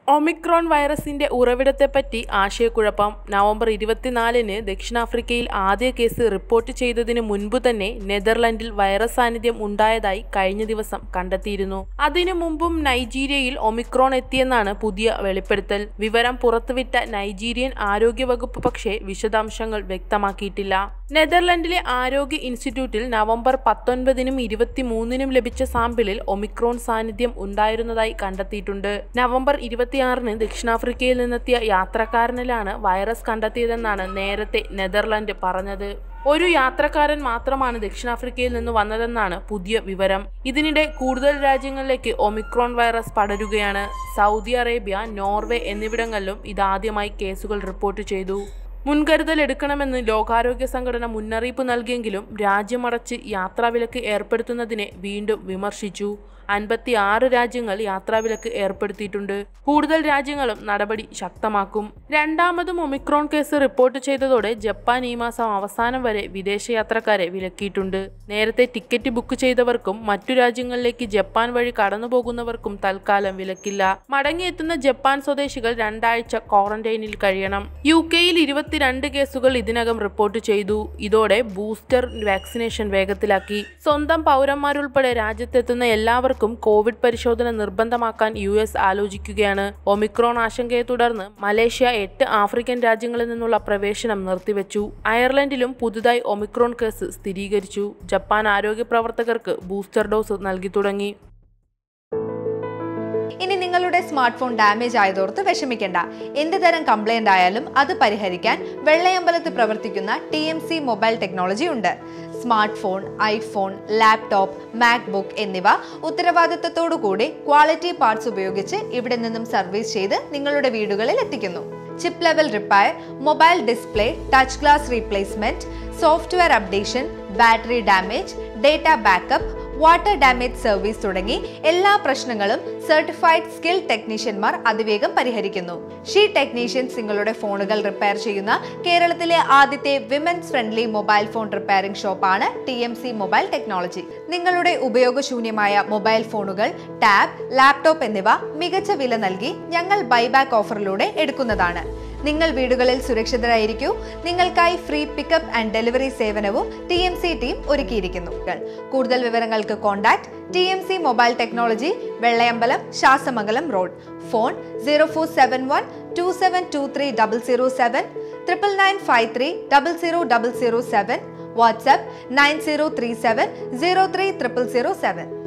Omicron വൈറസിന്റെ ഉറവിടത്തെപ്പറ്റി ആശയക്കുഴപ്പം November ഇരുപത്തിനാലിന് ദക്ഷിണാഫ്രിക്കയിൽ ആദ്യ കേസ് റിപ്പോർട്ട് ചെയ്തതിനു മുൻപ് തന്നെ നെതർലൻഡിൽ വൈറസ് സാന്നിധ്യം ഉണ്ടായതായി കഴിഞ്ഞ ദിവസം കണ്ടെത്തിയിരുന്നു അതിനു മുമ്പും നൈജീരിയയിൽ ഒമിക്രോൺ എത്തിയെന്നാണ് പുതിയ വെളിപ്പെടുത്തൽ വിവരം പുറത്തുവിട്ട നൈജീരിയൻ ആരോഗ്യവകുപ്പ് പക്ഷേ വിശദാംശങ്ങൾ വ്യക്തമാക്കിയിട്ടില്ല നെതർലൻഡിലെ ആരോഗ്യ ഇൻസ്റ്റിറ്റ്യൂട്ടിൽ നവംബർ പത്തൊൻപതിനും ഇരുപത്തിമൂന്നിനും ലഭിച്ച സാമ്പിളിൽ ഒമിക്രോൺ സാന്നിധ്യം ഉണ്ടായിരുന്നതായി കണ്ടെത്തിയിട്ടുണ്ട് നവംബർ ഇരുപത്തിയാറിന് ദക്ഷിണാഫ്രിക്കയിൽ നിന്നെത്തിയ യാത്രക്കാരനിലാണ് വൈറസ് കണ്ടെത്തിയതെന്നാണ് നേരത്തെ നെതർലൻഡ് പറഞ്ഞത് ഒരു യാത്രക്കാരൻ മാത്രമാണ് ദക്ഷിണാഫ്രിക്കയിൽ നിന്ന് വന്നതെന്നാണ് പുതിയ വിവരം ഇതിനിടെ കൂടുതൽ രാജ്യങ്ങളിലേക്ക് ഒമിക്രോൺ വൈറസ് പടരുകയാണ് സൗദി അറേബ്യ നോർവേ എന്നിവിടങ്ങളിലും ഇതാദ്യമായി കേസുകൾ റിപ്പോർട്ട് ചെയ്തു മുൻകരുതൽ എടുക്കണമെന്ന് ലോകാരോഗ്യ സംഘടന മുന്നറിയിപ്പ് നൽകിയെങ്കിലും രാജ്യമടച്ച് യാത്രാവിലക്ക് ഏർപ്പെടുത്തുന്നതിനെ വീണ്ടും വിമർശിച്ചു അൻപത്തി ആറ് രാജ്യങ്ങൾ യാത്രാവിലക്ക് ഏർപ്പെടുത്തിയിട്ടുണ്ട് കൂടുതൽ രാജ്യങ്ങളും നടപടി ശക്തമാക്കും രണ്ടാമതും ഒമിക്രോൺ കേസ് റിപ്പോർട്ട് ചെയ്തതോടെ ജപ്പാൻ ഈ മാസം അവസാനം വരെ വിദേശയാത്രക്കാരെ വിലക്കിയിട്ടുണ്ട് നേരത്തെ ടിക്കറ്റ് ബുക്ക് ചെയ്തവർക്കും മറ്റു രാജ്യങ്ങളിലേക്ക് ജപ്പാൻ വഴി കടന്നുപോകുന്നവർക്കും തൽക്കാലം വിലക്കില്ല മടങ്ങിയെത്തുന്ന ജപ്പാൻ സ്വദേശികൾ രണ്ടാഴ്ച ക്വാറന്റൈനിൽ കഴിയണം യു കെയിൽ ഇരുപത്തിരണ്ട് കേസുകൾ ഇതിനകം റിപ്പോർട്ട് ചെയ്തു ഇതോടെ ബൂസ്റ്റർ വാക്സിനേഷൻ വേഗത്തിലാക്കി സ്വന്തം പൗരന്മാരുൾപ്പെടെ രാജ്യത്തെത്തുന്ന എല്ലാവർക്കും കോവിഡ് പരിശോധന നിർബന്ധമാക്കാൻ യു എസ് ആലോചിക്കുകയാണ് ഒമിക്രോൺ ആശങ്കയെ തുടർന്ന് മലേഷ്യ എട്ട് ആഫ്രിക്കൻ രാജ്യങ്ങളിൽ നിന്നുള്ള പ്രവേശനം നിർത്തിവെച്ചു അയർലൻഡിലും പുതുതായി ഒമിക്രോൺ കേസ് സ്ഥിരീകരിച്ചു ജപ്പാൻ ആരോഗ്യ പ്രവർത്തകർക്ക് ബൂസ്റ്റർ ഡോസ് നൽകി തുടങ്ങി ഇനി നിങ്ങളുടെ സ്മാർട്ട് ഫോൺ ഡാമേജ് ആയതോർത്ത് വിഷമിക്കേണ്ട എന്ത് തരം കംപ്ലൈന്റ് ആയാലും അത് പരിഹരിക്കാൻ വെള്ളയമ്പലത്ത് പ്രവർത്തിക്കുന്ന T M C mobile technology ഉണ്ട് smart phone iPhone laptop MacBook എന്നിവ ഉത്തരവാദിത്തത്തോടുകൂടി ക്വാളിറ്റി പാർട്സ് ഉപയോഗിച്ച് ഇവിടെ നിന്നും സർവീസ് ചെയ്ത് നിങ്ങളുടെ വീടുകളിൽ എത്തിക്കുന്നു chip level repair mobile display touch glass replacement software updation battery damage data backup water damage service തുടങ്ങി എല്ലാ പ്രശ്നങ്ങളും സർട്ടിഫൈഡ് സ്കിൽ ടെക്നീഷ്യന്മാർ അതിവേഗം പരിഹരിക്കുന്നു ഷീ ടെക്നീഷ്യൻസ് നിങ്ങളുടെ ഫോണുകൾ റിപ്പയർ ചെയ്യുന്ന കേരളത്തിലെ ആദ്യത്തെ women's friendly mobile phone repairing ഷോപ്പാണ് T M C mobile technology നിങ്ങളുടെ ഉപയോഗശൂന്യമായ മൊബൈൽ ഫോണുകൾ ടാബ് ലാപ്ടോപ്പ് എന്നിവ മികച്ച വില നൽകി ഞങ്ങൾ ബൈബാക്ക് ഓഫറിലൂടെ എടുക്കുന്നതാണ് നിങ്ങൾ വീടുകളിൽ സുരക്ഷിതരായിരിക്കൂ നിങ്ങൾക്കായി ഫ്രീ പിക്കപ്പ് ആൻഡ് ഡെലിവറി സേവനവും ടി എം സി ടീം ഒരുക്കിയിരിക്കുന്നു കൂടുതൽ വിവരങ്ങൾക്ക് contact T M C mobile technology Vellayambalam Sasthamangalam road phone zero four seven one two seven two three double zero seven triple nine five three double zero double zero seven WhatsApp nine zero three seven zero three triple zero seven